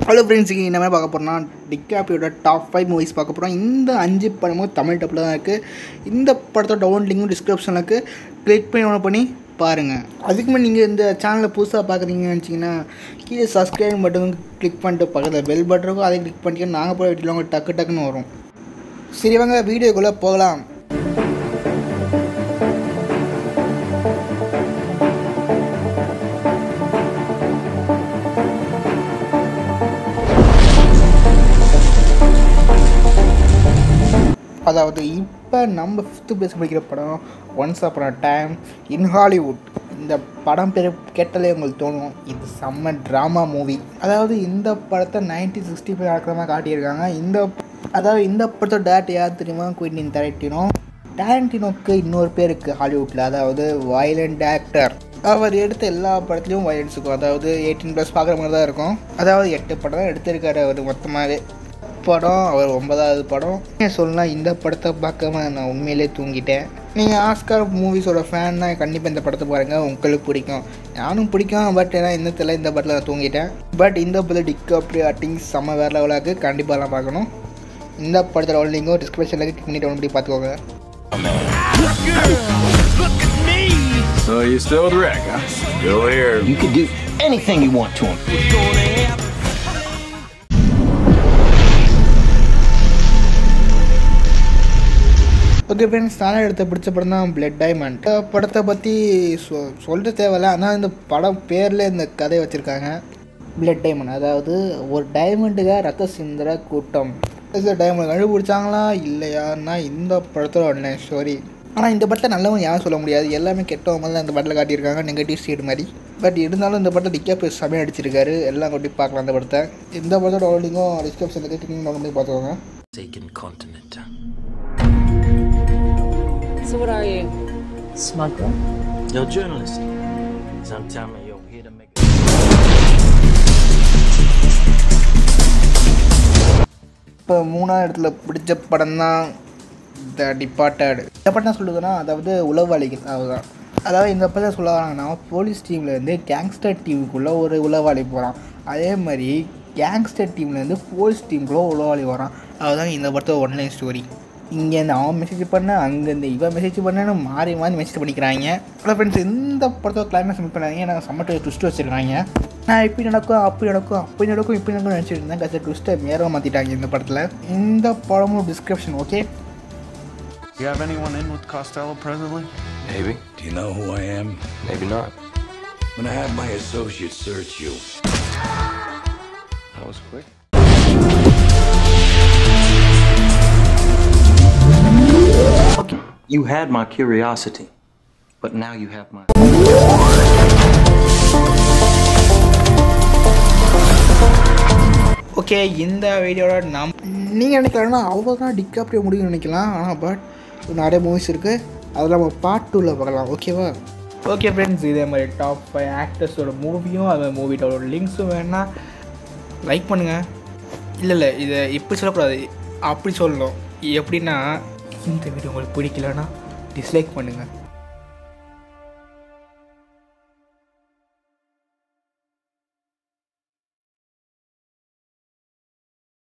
Hello friends என்ன மாதிரி பார்க்க போகிறோம்னா டிகாப்பியோட டாப் ஃபைவ் மூவிஸ் பார்க்க போகிறோம் இந்த அஞ்சு படமும் தமிழ் டப்பில் தான் இருக்குது இந்த படத்தோட டவுன் லிங்கும் டிஸ்கிரிப்ஷனில் இருக்குது கிளிக் பண்ணி ஒன்று பண்ணி பாருங்கள் அதுக்கு முன்னாடி நீங்கள் இந்த சேனலை புதுசாக பார்க்குறீங்கன்னு நினச்சிங்கன்னா கீழே சப்ஸ்கிரைப் பட்டன் கிளிக் பண்ணிட்டு பக்கத்தில் பெல் பட்டன் இருக்கும் அதை கிளிக் பண்ணிட்டு நாங்கள் போய் வீட்டில் உங்களுக்கு டக்கு டக்குன்னு வரும் சரி வாங்க வீடியோக்குள்ளே போகலாம் அதாவது இப்போ நம்ம ஃபிஃப்த்து பிளேஸ் படிக்கிற படம் ஒன்ஸ் அப்புறம் டைம் இன் ஹாலிவுட் இந்த படம் பேர் கேட்டாலே உங்களுக்கு தோணும் இது செம்ம ட்ராமா மூவி அதாவது இந்த படத்தை நைன்டீன் சிக்ஸ்டி ஃபைவ் நடக்கிற மாதிரி காட்டியிருக்காங்க இந்த அதாவது இந்த படத்தோட டேரக்டர் யார் தெரியுமா குயின்டின் டேரக்டினோ டேரண்டினோக்கு இன்னொரு பேர் இருக்குது ஹாலிவுட்டில் அதாவது வயலண்ட் ஆக்டர் அவர் எடுத்த எல்லா படத்துலையும் வயலன்ஸ் இருக்கும் அதாவது எயிட்டீன் ப்ளஸ் பார்க்குற மாதிரி தான் இருக்கும் அதாவது எட்டு படம் தான் எடுத்திருக்காரு அவர் மொத்தமாகவே படம் அவர் ஒன்பதாவது படம் ஏன் சொல்லலாம் இந்த படத்தை பார்க்காம நான் உண்மையிலே தூங்கிட்டேன் நீங்கள் ஆஸ்கார் மூவிஸோட ஃபேன்னா கண்டிப்பாக இந்த படத்தை பாருங்கள் உங்களுக்கு பிடிக்கும் நானும் பிடிக்கும் பட் ஏன்னா இந்த தெரியல இந்த படத்தில் நான் தூங்கிட்டேன் பட் இந்த படத்தில் டிக் அப்படி அட்டிங் செம்ம வேறு லெவலாக கண்டிப்பாக நான் பார்க்கணும் இந்த படத்தோட லிங்கும் டிஸ்கிரிப்ஷனில் கிளிக் பண்ணி டவுன் பண்ணி பார்த்துக்கோங்க So you still with Rick, huh? Still here. You can do anything you want to him. Okay friends நான் எடுத்த பிடிச்ச படம் தான் பிளட் டைமண்ட் இந்த படத்தை பற்றி சொ சொல்ல தேவையில்ல ஆனால் இந்த படம் பேரில் இந்த கதையை வச்சுருக்காங்க பிளட் டைமண்ட் அதாவது ஒரு டைமண்டுக்காக ரத்த சிந்துற கூட்டம் டைமண்ட் கண்டுபிடிச்சாங்களா இல்லையான்னா இந்த படத்தோட ஒன்று ஸ்டோரி ஆனால் இந்த படத்தை நல்லவன் யாரும் சொல்ல முடியாது எல்லாமே கெட்டவங்க மாதிரி தான் இந்த படத்தில் காட்டியிருக்காங்க நெகட்டிவ் சைடு மாதிரி பட் இருந்தாலும் இந்த படத்தை டிக்கா சமையல் அடிச்சிருக்காரு எல்லாம் கொட்டி பார்க்கலாம் இந்த படத்தை இந்த படத்தோட டவுன்லிங்கும் டிஸ்கிரிப்ஷனில் கிளிக் டவுன் பண்ணி பார்த்துக்கோங்க Forsaken continent. So what are you? Smuggler? You're a journalist. Some time you're here to make. இப்போ மூணாவது இடத்துல பிடிச்ச படம் தான் த டிபார்ட்டட் இந்த படம் சொல்லுதுன்னா அதாவது உளவாளிகள் அதுதான் அதாவது இந்த படம் சொல்ல வராங்கன்னா போலீஸ் டீம்லேருந்து கேங்ஸ்டர் டீமுக்குள்ளே ஒரு உளவாளி போகிறான் அதே மாதிரி கேங்ஸ்டர் டீம்லேருந்து போலீஸ் டீமுக்குள்ளே உளவாளி வரான் அதுதான் இந்த படத்தோட ஒன்லைன் ஸ்டோரி இங்கேருந்து அவன் மெசேஜ் பண்ண அங்கேருந்து இவன் மெசேஜ் பண்ணனு மாறி மாறி மெசேஜ் பண்ணிக்கிறாங்க அவ்வளோ ஃப்ரெண்ட்ஸ் இந்த படத்தோட கிளைமேக்ஸ் மிட் பண்ணாங்க நான் சம்மட்டு ட்விஸ்ட் வச்சுருக்காங்க நான் இப்படி நடக்கும் அப்படி நடக்கும் அப்படி நடக்கும் இப்படி நடக்கும் நினச்சிட்டு இருந்தேன் கடைசி ட்விஸ்ட்டை மேலே மாற்றிட்டாங்க இந்த படத்தில் இந்த படமும் description okay You have anyone in with Costello presently? Maybe. Do you know who I am? Maybe not. I'm gonna have my associates search you. That was quick. You had my curiosity, but now you have my. Okay இந்த வீடியோட நாம் நீங்கள் நினைக்கலாம்னா அவ்வளோதான் டிக்காப்டியோ முடியும்னு நினைக்கலாம் ஆனால் but நிறைய movies இருக்குது அதில் நம்ம பார்ட் டூவில் பார்க்கலாம் ஓகேவா ஓகே ஃப்ரெண்ட்ஸ் இதே மாதிரி டாப் ஃபைவ் ஆக்டர்ஸோட மூவியும் அது மூவியோட லிங்க்ஸும் வேணால் லைக் பண்ணுங்கள் இல்லை இல்லை இதை இப்படி சொல்லக்கூடாது அப்படி சொல்லணும் எப்படின்னா இந்த வீடியோ உங்களுக்கு பிடிக்கலன்னா டிஸ்லைக் பண்ணுங்கள்